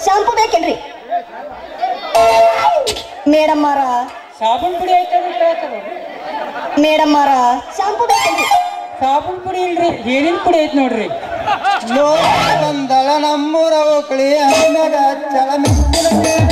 Shampoo ಬೇಕೇನ್ರಿ madam ಮಾರ ಸಾಬೂನ್ ಪುಡಿ ಐತೆ ಕೇಳ್ತಾರ ಮೇಡಮ್ ಮಾರ ಶಾಂಪು ಬೇಕೇನ್ರಿ ಸಾಬೂನ್ ಪುಡಿ ಇಲ್ರಿ ಏನಿನ್ ಪುಡಿ ಐತಿ ನೋಡ್ರಿ ಬಂದಳ ನಮ್ಮೂರ ಓಕಳಿ ಅಮ್ಯಾಗ ಚಳ ಮಿಂಚಿನ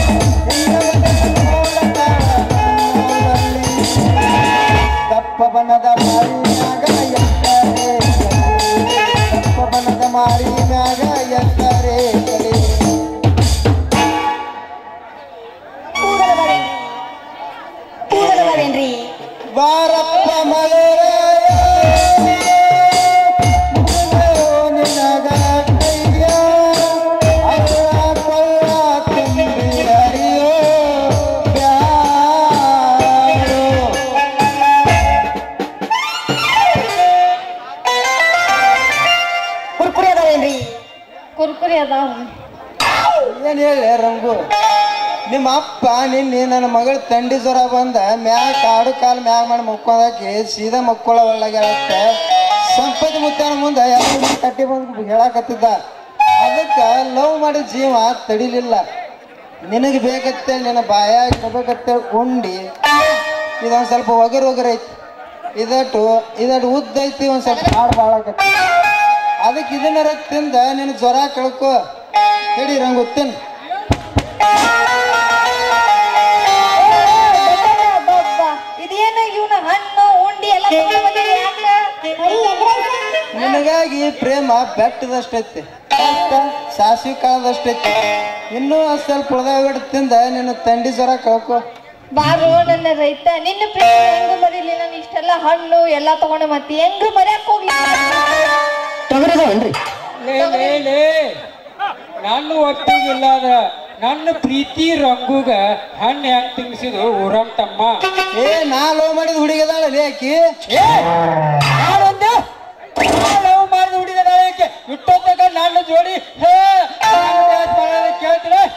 ದಪ್ಪ ಬಣ್ಣದ ಮಾರಿನಾಗ ಎತ್ತರೆ ದಪ್ಪ ಬಣ್ಣದ ಮಾರಿನಾಗ ಎತ್ತರೆ ಕಲಿ ಕೂದಲವೇನ್ರಿ ಕೂದಲವೇನ್ರಿ ಬಾರಪ್ಪ ಮಲರಾಯ ನಿನಗ ಕೈಯ ಅಲ್ಲ ಕೊಳ್ಳ ತುಂಬಿ ಹರಿಯೋ ಬ್ಯಾರೋ ಕುರ್ಕುರಿ ಅದಾವೇನ್ರಿ ಕುರ್ಕುರಿ ಅದಾವ ಏನ್ ಹೇಳಿ ರಂಗು ನಿಮ್ಮ ಅಪ್ಪ ನಿನ್ನೆ ನನ್ನ ಮಗಳ ತಂಡಿ ಜ್ವರ ಬಂದ ಮ್ಯಾಗ ಕಾಡು ಕಾಲು ಮ್ಯಾಗ ಮಾಡಿ ಮುಕ್ಕೊಂಡಾಕಿ ಸೀದಾ ಮಕ್ಕಳ ಒಳಗೆ ಹೇಳತ್ತೆ ಸಂಪತ್ತಿ ಮುತ್ತಾನ ಮುಂದೆ ಎಲ್ಲ ಕಟ್ಟಿ ಬಂದು ಹೇಳಕತ್ತಿದ್ದ ಅದಕ್ಕೆ ಲವ್ ಮಾಡಿ ಜೀವ ತಡಿಲಿಲ್ಲ ನಿನಗೆ ಬೇಕತ್ತೇಳಿ ನಿನ್ನ ಬಾಯಾಗ ಇಡಬೇಕತ್ತೇಳಿ ಉಂಡಿ ಇದೊಂದು ಸ್ವಲ್ಪ ಒಗರು ಒಗರು ಐತಿ ಇದಟ್ಟು ಇದಟ್ಟು ಉದ್ದ ಐತಿ ಒಂದು ಸ್ವಲ್ಪ ಹಾಡು ಬಾಳಕತ್ತಿ ಅದಕ್ಕೆ ಇದನ್ನ ತಿಂದ ನಿನ್ನ ಜ್ವರ ಕಳ್ಕೊ ಹೇಳಿ ರಂಗು ತಿನ್ ಇದೇನು ಇವನ ಹಣ್ಣು ಉಂಡಿ ಎಲ್ಲ ತಗೊಂಡ್ ಬಂದಿರಿ ಯಾಕ ನಿನಗಾಗಿ ಪ್ರೇಮ ಬೆಟ್ಟದಷ್ಟೈತಿ ಕಷ್ಟ ಸಾಸಿವೆ ಕಾಳದಷ್ಟೈತಿ ಇನ್ನೂ ಒಂದ್ ಸ್ವಲ್ಪ ಉಳ್ದಾಗ ತಿಂದ ನಿನ್ನ ತಂಡಿ ಜ್ವರ ಕಳ್ಕೊ ಬಾರೋ ನನ್ನ ರೈತ ನಿನ್ನ ಪ್ರೇಮ ಹೆಂಗ ಮರಿಲಿ ನಾನು ಇಷ್ಟೆಲ್ಲ ಹಣ್ಣು ಎಲ್ಲ ತಗೊಂಡು ಮತ್ತೆ ಹೆಂಗ ಮರ್ಯಾಕ್ ಹೋಗ್ಲಿ ತೊಗರಿದಾವೇನ್ರಿ ಲೇ ಲೇ ಲೇ ನನ್ನ ಒಟ್ಟಿಗಿಲ್ಲ ಅದ ನನ್ನ ಪ್ರೀತಿ ರಂಗುಗ ಹಣ್ಣು ಹೆಂಗ್ ತಿನ್ಸಿದು ಊರನ್ ತಮ್ಮ ಏ ನಾ ಲವ್ ಮಾಡಿದ ಹುಡುಗಿದಾಳ ಲೇಕಿ ಯಾರೊಂದು ಲವ್ ಮಾಡಿದ ಹುಡುಗದ ಯಾಕೆ ಇಟ್ಟೊತ್ತಾಗ ನನ್ನ ಜೋಡಿ ಹೇ ಕೇಳ್ತೀರ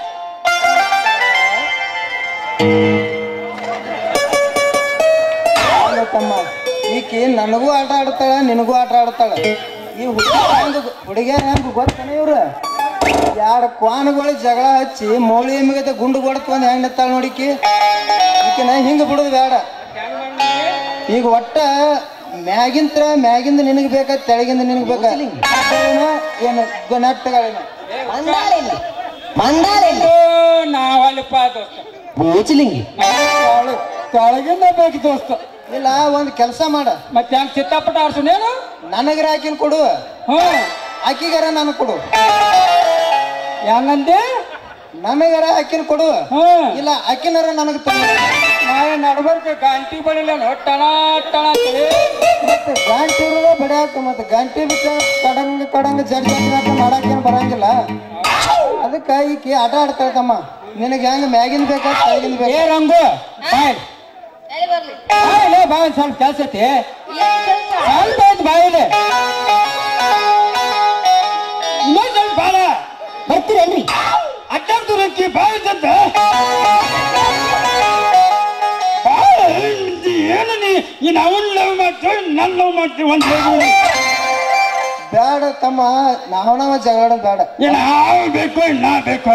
ಅಲ್ಲ ತಮ್ಮ ಈಕಿ ನನಗೂ ಆಟ ಆಡ್ತಾಳ ನಿನಗೂ ಆಟ ಆಡ್ತಾಳ ಈ ಹುಡುಗ ಹೆಂಗ ಹುಡುಗಿಯರ್ ಹೆಂಗ ಗೊತ್ತಾನೆ ಇವ್ರ ಎರಡು ಕ್ವಾನ್ಗಳು ಜಗಳ ಹಚ್ಚಿ ಮೌಳಿ ಎಮ್ಮಿಗತೆ ಗುಂಡು ಕೊಡ್ತು ಒಂದು ಹೆಂಗ್ ನಿತ್ತಾಳ ನೋಡಿಕಿ ಈಕಿನ ಹಿಂಗ ಬಿಡುದು ಬೇಡ ಈಗ ಒಟ್ಟ ಮ್ಯಾಗಿಂತ್ರ ಮ್ಯಾಗಿಂದ ನಿನಗೆ ಬೇಕಾ ತೆಳಗಿಂದ ನಿನಗೆ ಬೇಕಾ ಅದೇನೋ ಏನು ಗೊ- ನೆಟ್ಟಗಳಿನ ಮಂದಾಳಿಲ್ಲ ಮಂದಾಳಿಲ್ಲ ನಾವಲ್ಲಪ್ಪ ದೋಸ್ತ ಬೂಚಲಿಂಗಿ ತಾಳು ಕೆಳಗಿಂದ ಬೇಕು ದೋಸ್ತ ಇಲ್ಲ ಒಂದು ಕೆಲಸ ಮಾಡ ಮತ್ತೆ ಹೆಂಗ್ ಚಿತ್ತಾಪಟ ಆಡ್ಸುನೇನು ನನಗರ ಆಕಿನ ಕೊಡು ಹ್ಮ್ ಆಕಿಗರ ನನಗೆ ಕೊಡು ಹೆಂಗಂದೆ ನನಗರ ಆಕಿನ ಕೊಡು ಹ್ಮ್ ಇಲ್ಲ ಆಕಿನರ ನನಗೆ ತಂದು ನಾಳೆ ನಡ್ಬರ್ಕ ಗಂಟಿ ಬಡಿಲ್ಲ ಟಣ ಟಣ ಅಂತೇಳಿ. ಮತ್ತೆ ಗಂಟೆ ಇರೋದ ಬಡಿಯಾಕ ಮತ್ತೆ ಗಂಟೆ ಬಿಟ್ಟು ಕಡಂಗ ಕಡಂಗ ಜಡ್ ಜಡ್ ಮಾಡಾಕೇನು ಬರಂಗಿಲ್ಲ ಅದಕ್ಕೆ ಈಕಿ ಆಟ ಆಡ್ತಾಳೆ ತಮ್ಮ ನಿನಗೆ ಹೆಂಗ ಮ್ಯಾಗಿನ ಬೇಕಾ ಕೆಳಗಿನ ಏ ಬೇಕಾ ರಂಗು ಬಾಯ್ ಎಲ್ಲಿ ಬರ್ಲಿ ಬಾಯ್ಲೆ ಬಾ ಒಂದ್ ಸ್ವಲ್ಪ ಕೆಲ್ಸ ಐತಿ ಏನ್ ಕೆಲ್ಸ ಸ್ವಲ್ಪ ಐತಿ ಬಾಯಿಲೆ ಇನ್ನೊಂದ್ ಸ್ವಲ್ಪ ಬಾಳ ಬರ್ತೀರೇನ್ರಿ ಅಡ್ಡಂ ತುರಕ್ಕಿ ಬಾಯಿ ತಂದ ಏನು ನೀ ನೀನ್ ಅವನ್ ಲವ್ ಮಾಡ್ತೀವಿ ನನ್ ಲವ್ ಮಾಡ್ತೀವಿ ಒಂದ್ ಹೇಳಿ ಬೇಡ ತಮ್ಮ ನಾವು ನಾವ ಜಗಳಾಡೋದು ಬೇಡ ಏನ್ ಹಾವು ಬೇಕು ನಾ ಬೇಕು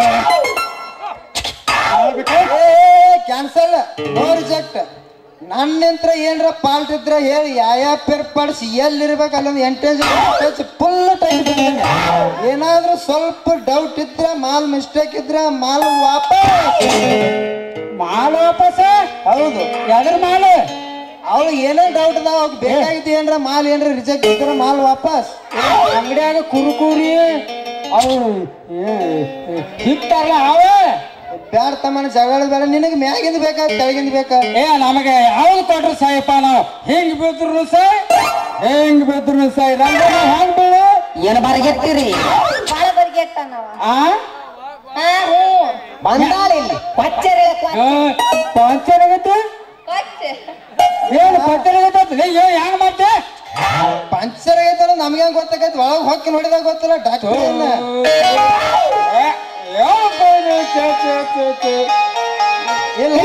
ಹಾವು ಬೇಕು? ಏ ಕ್ಯಾನ್ಸಲ್ ನೋ ರಿಜೆಕ್ಟ್ ನನ್ನಿಂತ್ರ ಏನ್ರ ಪಾಲ್ಟ್ ಇದ್ರ ಹೇಳಿ ಯಾವ ಪಡಿಸಿ ಎಲ್ಲಿರ್ಬೇಕು ಅಲ್ಲೊಂದು ಎಂಟೇಜ್ ಫುಲ್ ಟೈಮ್ ಏನಾದ್ರೂ ಸ್ವಲ್ಪ ಡೌಟ್ ಇದ್ರ ಮಾಲ್ ಮಿಸ್ಟೇಕ್ ಇದ್ರ ಮಾಲ್ ವಾಪಸ್ ಮಾಲ್ ವಾಪಸ್ ಹೌದು ಯಾವ್ದ್ರ ಮಾಲ್ ಅವ್ಳು ಏನೇ ಡೌಟ್ ಅದಾವ ಅವ್ಕ್ ಬೇಕಾಗಿತ್ತು ಏನ್ರ ಮಾಲ್ ಏನ್ರ ರಿಜೆಕ್ಟ್ ಇದ್ರ ಮಾಲ್ ವಾಪಸ್ ಅಂಗಡಿಯಾಗ ಕುರುಕುರಿ ಅವು ಸಿಗ್ತಾರಲ್ಲ ಅವ ಬ್ಯಾಡ ತಮ್ಮನ ಜಗಳ ಬೇಡ ನಿನಗೆ ಮ್ಯಾಗಿಂದ ಬೇಕಾ ತೆಳಗಿಂದ ಬೇಕಾ ಏ ನಮಗೆ ಯಾವ್ದು ಕೊಟ್ರು ಸಾಯಪ್ಪ ನಾವು ಹಿಂಗ್ ಬಿದ್ರು ಸಾಯ್ ಹೆಂಗ್ ಬಿದ್ರು ಸಾಯ್ ರಂಗನ ಹೆಂಗ್ ಬೀಳು ಏನ್ ಬರಗೆತ್ತೀರಿ ಬಾಳ ಬರ್ಗೆಟ್ಟ ನಾವ ಆ ಹಾ ಹ್ಞೂ ಮಂದಾಳಿಲ್ಲ ಪಚ್ಚರೆ ಪಂಚರ್ ಆಗತ್ತೆ ಕೊಚ್ಚೆ ಏನು ಪಂಚರ್ ಆಗತ್ತೆ ಏ ಹೆಂಗ್ ಮಾಡ್ತೆ ಪಂಚರ್ ಆಗೈತಲ್ಲ ನಮ್ಗೆ ಹೆಂಗ್ ಗೊತ್ತಾಗೈತಿ ಒಳಗ್ ಹೊಕ್ಕಿ ನೋಡಿದಾಗ ಗೊತ್ತಿಲ್ಲ ಡಾಕ್ಟರ್ ಏ, ಯಾವಪ್ಪ ಇದು? ಛೆ, ಛೆ, ಛೆ, ಛೆ. ಇಲ್ಲ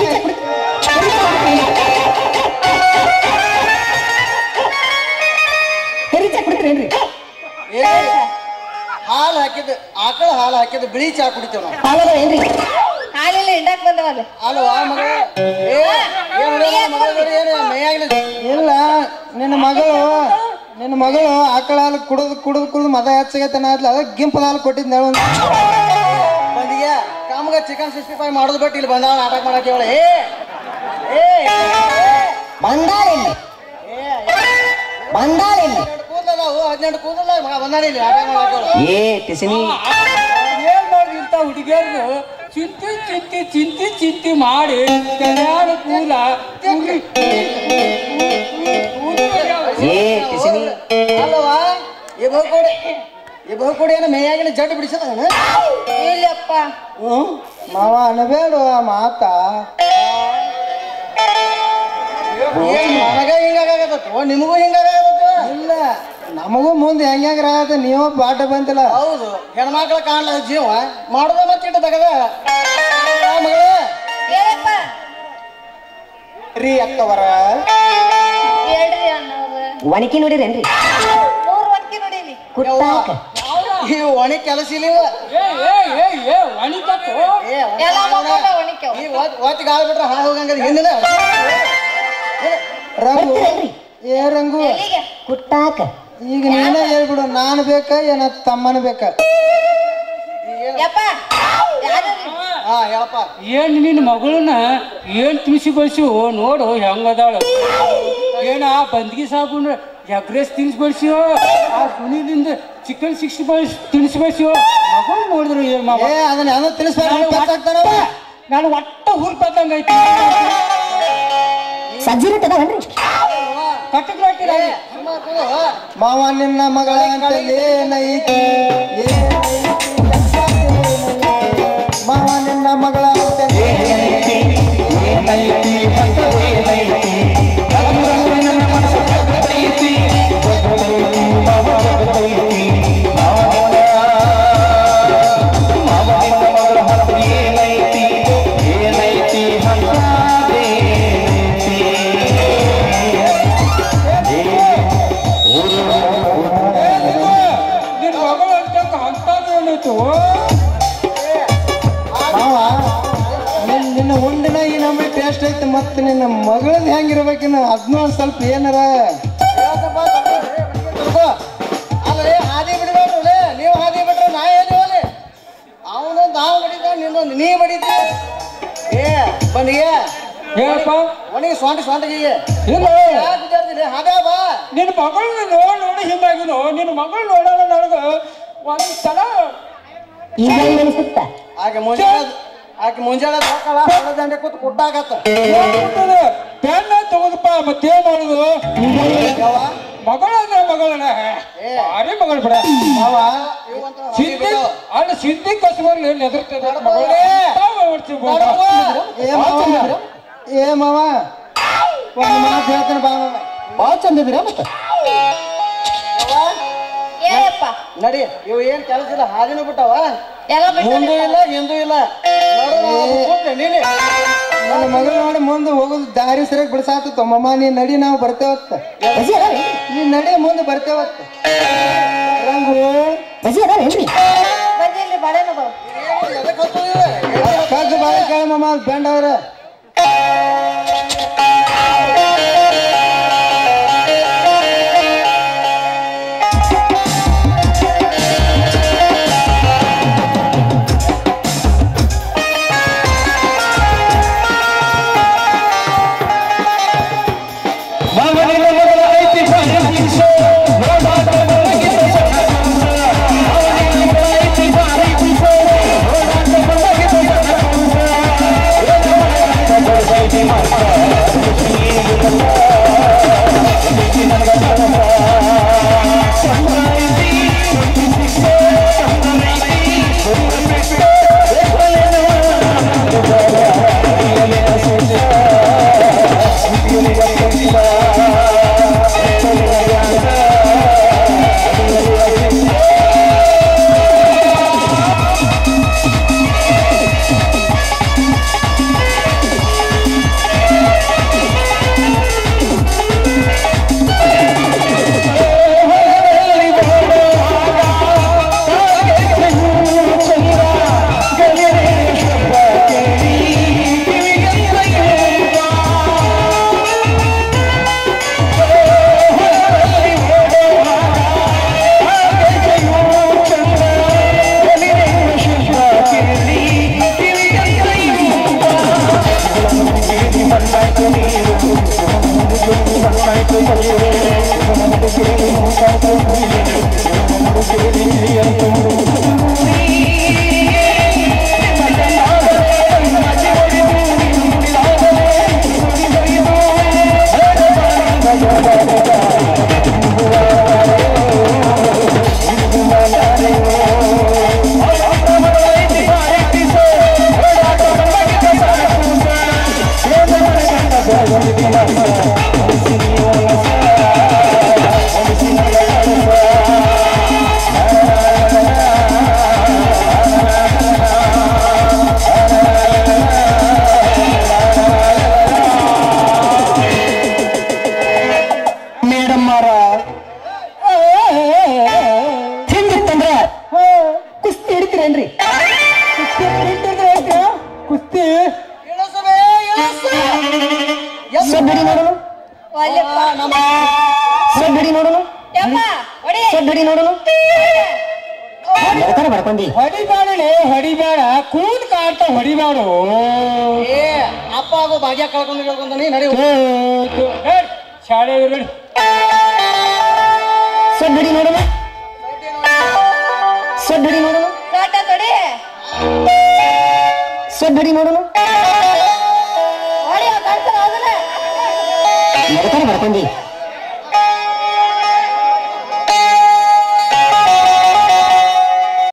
ಹೆರಿಚ ಕುಡಿತೀರೇನ್ರಿ ಏ, ಹಾಲು ಹಾಕಿದ್ ಆಕ ಆಕಳ ಹಾಲು ಹಾಕಿದ್ದು ಬಿಳಿ ಚಾ ಕುಡಿತೇವ್ ನಾವು ಹಾಲದ ಏನ್ರಿ ಹಾಲಿಲ್ಲ ಹಿಂಡಾಕ್ ಬಂದವಲ್ಲ ಅಲ್ವಾ ಮಗಳ ಏ ಏನ್ ನೋಡಿ ನನ್ನ ಮಗಳ ನೋಡಿ ಏನು ಮೈಯಾಗ್ಲಿ ಇಲ್ಲ ನಿನ್ನ ಮಗಳು ನಿನ್ನ ಮಗಳು ಆಕಳ ಹಾಲು ಕುಡಿದು ಕುಡಿದು ಕುಡಿದು ಮದ ಹೆಚ್ಚಾಗೈತೆ ಅನ್ನತ್ಲ ಅದ ಗಿಂಪದ ಹಾಲು ಕೊಟ್ಟಿದ್ದ ಹೇಳು ಬಂದಿಗೆ ಕಾಮಗ ಚಿಕನ್ ಸಿಕ್ಸ್ಟಿ ಫೈವ್ ಮಾಡೋದು ಬಿಟ್ಟು ಇಲ್ಲಿ ಬಂದಾಳ ನಾಟಕ ಮಾಡಕ್ಕೆ ಹೇಳಿ ಏ ಏ ಬಂದಾಳಿಲ್ಲಿ ಬಂದಾಳಿಲ್ಲಿ ಹದಿನೆಂಟು ಕೂದಲದಾವು ಹದಿನೆಂಟು ಕೂದಲ ಬಂದಾಳ ಇಲ್ಲಿ ನಾಟಕ ಮಾಡಕ್ಕೆ ಹೇಳು ಏ ಟಿಸಿನಿ ಏನ್ ಮಾಡಿ ಇಂಥ ಹುಡುಗಿಯರ್ನು ಚಿಂತಿ ಚಿಂತಿ ಚಿಂತಿ ಚಿಂತಿ ಮಾಡಿ ತಲೆಯಾಡು ಕೂಲ ಉರಿ. ಏ ಟಿಸಿನಿ ಅಲ್ಲವಾ ಈ ಬಹುಕೋಡಿ ಈ ಬಹುಕೋಡಿ ಏನೋ ಮೇಯಾಗಿನ ಜಡ್ಡು ಬಿಡಿಸದ ಇಲ್ಲಪ್ಪ ಹ್ಞೂ ಮಾವ ಅನಬೇಡ ಮಾತ ಏನ್ ನನಗ ಹಿಂಗಾಗತ್ತ ನಿಮಗೂ ಹಿಂಗಾಗತ್ತ ಇಲ್ಲ ನಮಗೂ ಮುಂದೆ ಹೆಂಗ್ಯಾಂಗ್ರ ಆಗತ್ತೆ ನೀವು ಪಾಠ ಬಂತಿಲ್ಲ ಹೌದು ಹೆಣ್ಮಕ್ಳ ಕಾಣಲ ಜೀವ ಮಾಡೋದ ಮತ್ತಿಟ್ಟು ತಗದ ಮಗಳೇ ಹೇಳಪ್ಪ ರೀ ಅಕ್ಕವರ ಹೇಳ್ರಿ ಅನ್ನೋದು ಒಣಕಿ ನೋಡಿರೇನ್ರಿ ಮೂರ್ ಒಟ್ಟಿ ನೋಡೀನಿ ಕುಟ್ಟಾಕ ಈ ಒಣಿ ಕೆಲಸ ಇಲ್ಲಿವ ಏ ಏ ಏ ಏ ಒಣಿಕತ್ತು ಏ ಎಲ್ಲ ಮಕ್ಕಳ ಒಣಿಕ್ಯಾವ ಈ ಒತ್ತಿ ಗಾಳಿ ಬಿಟ್ರೆ ಹಾಳು ಹೋಗಂಗ ಹಿಂದಿನ ರಂಗು ಬರ್ತೀರೇನ್ರಿ ಏ ರಂಗು ಎಲ್ಲಿಗೆ ಕುಟ್ಟಾಕ ಈಗ ನೀನೇ ಹೇಳ್ಬಿಡು ನಾನು ಬೇಕಾ ಏನ ತಮ್ಮನ ಬೇಕಾ ಯಪ್ಪ ಯಾರು ಹಾ ಹೇಳಪ್ಪ ಏನ್ ನಿನ್ನ ಮಗಳನ್ನ ಏನ್ ತಿಳಿಸಿ ಬಳಸಿ ನೋಡು ಹೆಂಗದಾಳ ಏನ ಆ ಬಂದ್ಗಿ ಸಾಬುನ ಎಗ್ರೆಸ್ ತಿನ್ಸಿ ಬಳಸಿಯೋ ಆ ಸುನಿಲಿಂದ ಚಿಕನ್ ಸಿಕ್ಸ್ಟಿ ಫೈವ್ ತಿನ್ಸಿ ಬಳಸಿಯೋ ಮಗಳು ನೋಡಿದ್ರು ಏನ್ ಮಾವ ಏ ಅದನ್ನ ಯಾವ್ದೋ ತಿಳಿಸ್ಬೇಡ ನಾನು ಪೆಚ್ಚಾಗ್ತಾನ ಒಟ್ಟ- ನಾನು ಒಟ್ಟ ಹುರ್ಪತ್ತಂಗ ಐತಿ ಸಜ್ಜಿರಟ್ಟದವನ್ರಿ ಕಟ್ಟಕ್ ಹಾಕಿಲ್ಲ ಮಾವ ನಿನ್ನ ಮಗಳ ಅಂತಲ್ಲಿ ಏನೈತಿ ಏನೈತಿ? ಮಾವ ನಿನ್ನ ಮಗಳ ಅಂತಲ್ಲಿ ನಿನ್ನ ಮಗಳು ಅಂತ ಅಂತದ್ದು ಏನಾಯ್ತು ಮಾವ ನಿನ್ ನಿನ್ನ ಉಂಡಿನ ಈ ನಮಗೆ ಟೇಸ್ಟ್ ಐತಿ ಮತ್ತೆ ನಿನ್ನ ಮಗಳದ್ ಹೆಂಗಿರ್ಬೇಕಿನ್ನ ಅದನ್ನೂ ಒಂದ್ ಸ್ವಲ್ಪ ಏನಾರ ಅಲ್ಲೇ ಹಾದಿ ಬಿಡಬೇಡ್ರಲ್ಲೇ ನೀವು ಹಾದಿ ಬಿಟ್ರೆ ನಾ ಎಲ್ಲಿ ಹೋಲಿ ಅವನೊಂದು ನಾವು ಬಡಿದ ನಿನ್ನೊಂದು ನೀ ಬಡಿತಿ ಏ ಬಂದಿಗೆ ಹೇಳಪ್ಪ ಒಣಗಿ ಸ್ವಂಟ ಸ್ವಂಟಿಗೆ ಇಲ್ಲ ಯಾಕೆ ವಿಚಾರ್ತೀರಿ ಹಾಗಾ ಬಾ ನಿನ್ನ ಮಗಳನ್ನ ನೋಡಿ ನೋಡಿ ಹಿಂಗಾಗಿನು ನಿನ್ನ ಮಗಳು ನೋಡೋಣ ನನಗ ಒಂದ್ ಸಲ ಈಗ ಅನಿಸುತ್ತ ಆಕೆ ಮುಂಜಾನೆ ಆಕೆ ಮುಂಜಾನೆ ಹೋಗಲ್ಲ ಹೊಲ ದಂಡೆ ಕೂತ್ ಕುಟ್ಟಾಗತ್ತ ಪೆನ್ನ ತಗೋದಪ್ಪ ಮತ್ತೇನ್ ಮಾಡುದು ಮಗಳ ಅಂದ್ರೆ ಮಗಳನ ಭಾರಿ ಮಗಳು ಬಿಡ ಮಾವ ಸಿದ್ಧಿ ಅಲ್ಲ ಸಿದ್ಧಿ ಕಸಬರ್ಲಿ ಎದುರ್ತದೆ ಏ ಮಾವ ಏ ಮಾವ ಒಂದು ಮಾತು ಹೇಳ್ತೀನಿ ಬಾ ಮಾವ ಭಾಳ ಚಂದ ಇದ್ದೀರ ಮತ್ತೆ ಹೇಳಪ್ಪ ನಡಿ ಇವು ಏನ್ ಕೆಲಸ ಇಲ್ಲ ಹಾದಿನೂ ಬಿಟ್ಟವ ಎಲ್ಲ ಬಿಟ್ಟು ಮುಂದೂ ಇಲ್ಲ ಹಿಂದೂ ಇಲ್ಲ ನೀನೆ ನನ್ನ ಮಗಳು ನೋಡಿ ಮುಂದೆ ಹೋಗೋದು ದಾರಿ ಸರಿಯಾಗಿ ಬಿಡ್ಸಾತ ಮಮ್ಮ ನೀ ನಡಿ ನಾವು ಬರ್ತೇವತ್ತ ಬಜಿ ಅದಾವೇನ್ರಿ ನೀ ನಡಿ ಮುಂದೆ ಬರ್ತೇವತ್ತ ರಂಗು ಬಜಿ ಅದಾವೇನ್ರಿ ಬಂದಿ ಇಲ್ಲಿ ಬಡೇನು ಬಾ ಕಗ್ಗ ಬಾಯಿ ಕೇಳ ಮಮ್ಮ ಬೆಂಡ್ ಅವ್ರ ಐತಿ ಕುಸ್ತಿ ಸೊಡ್ಡಡಿ ನೋಡೋಣ ಒಲ್ಲೆಪ್ಪ. ಸೊಡ್ಡಡಿ ನೋಡೋಣ ಯಪ್ಪ, ಹೊಡಿ. ಸೊಡ್ಡಡಿ ನೋಡೋಣ ಎದಕ್ಕಾರ ಬಡ್ಕೊಂಡಿ ಹೊಡಿಬೇಡಲೆ ಹೊಡಿಬೇಡ ಕೂತ್ ಕಾಡ್ತಾ ಹೊಡಿಬೇಡು ಏ ಅಪ್ಪ ಆಗೋ ಭಾಗ್ಯ ಕಳ್ಕೊಂಡು ಕೇಳ್ಕೊಂತಾನೆ ನಡಿ ಶಾಲೆ ಇರೋದು ಸೊಡ್ಡಡಿ ನೋಡೋಣ ಸೊಡ್ಡಡಿ ನೋಡೋಣ ಸೊಟ್ಟ ತೊಡಿ. ಸೊಡ್ಡಡಿ ನೋಡೋಣ ಹೊಡಿ, ಆ ಕಳ್ಸನ ಅದನ್ನ. ಎದಕ್ಕಾರ ಬಡ್ಕೊಂಡಿ